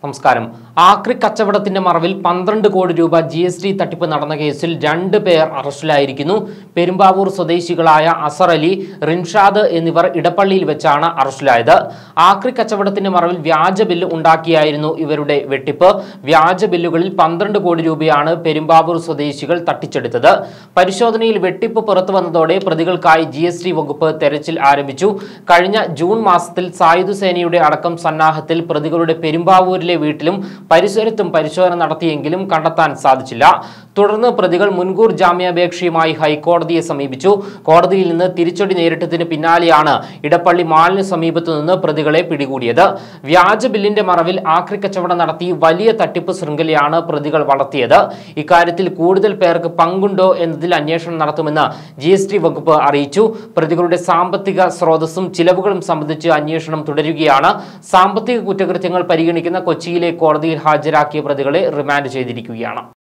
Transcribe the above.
നമസ്കാരം ആക്രി കച്ചവടത്തിന്റെ മറവിൽ പന്ത്രണ്ട് കോടി രൂപ ജി എസ് ടി തട്ടിപ്പ് നടന്ന കേസിൽ രണ്ട് പേർ അറസ്റ്റിലായിരിക്കുന്നു പെരുമ്പാവൂർ സ്വദേശികളായ അസർ അലി റിൻഷാദ് എന്നിവർ ഇടപ്പള്ളിയിൽ വെച്ചാണ് അറസ്റ്റിലായത് ആക്രി കച്ചവടത്തിന്റെ മറവിൽ വ്യാജ ബില്ല് ഉണ്ടാക്കിയായിരുന്നു ഇവരുടെ വെട്ടിപ്പ് വ്യാജ ബില്ലുകളിൽ പന്ത്രണ്ട് കോടി രൂപയാണ് പെരുമ്പാവൂർ സ്വദേശികൾ തട്ടിച്ചെടുത്തത് പരിശോധനയിൽ വെട്ടിപ്പ് പുറത്തു വന്നതോടെ പ്രതികൾക്കായി ജി എസ് ടി വകുപ്പ് തെരച്ചിൽ ആരംഭിച്ചു കഴിഞ്ഞ ജൂൺ മാസത്തിൽ സായുധ സേനയുടെ അടക്കം സന്നാഹത്തിൽ പ്രതികളുടെ പെരുമ്പാവൂരിലെ വീട്ടിലും പരിസരത്തും പരിശോധന നടത്തിയെങ്കിലും കണ്ടെത്താൻ സാധിച്ചില്ല തുടർന്ന് പ്രതികൾ മുൻകൂർ ജാമ്യാപേക്ഷയുമായി ഹൈക്കോടതിയെ സമീപിച്ചു കോടതിയിൽ നിന്ന് തിരിച്ചടി നേരിട്ടതിന് പിന്നാലെയാണ് ഇടപ്പള്ളി മാളിന് സമീപത്തു നിന്ന് പ്രതികളെ പിടികൂടിയത് വ്യാജ ബില്ലിന്റെ മറവിൽ ആക്രി കച്ചവടം നടത്തി വലിയ തട്ടിപ്പ് ശൃംഖലയാണ് പ്രതികൾ വളർത്തിയത് ഇക്കാര്യത്തിൽ കൂടുതൽ പേർക്ക് പങ്കുണ്ടോ എന്നതിൽ അന്വേഷണം നടത്തുമെന്ന് ജി എസ് ടി വകുപ്പ് അറിയിച്ചു പ്രതികളുടെ സാമ്പത്തിക സ്രോതസ്സും ചിലവുകളും സംബന്ധിച്ച് അന്വേഷണം തുടരുകയാണ് സാമ്പത്തിക കുറ്റകൃത്യങ്ങൾ പരിഗണിക്കുന്ന കൊച്ചിയിലെ കോടതിയിൽ ഹാജരാക്കിയ പ്രതികളെ റിമാൻഡ് ചെയ്തിരിക്കുകയാണ്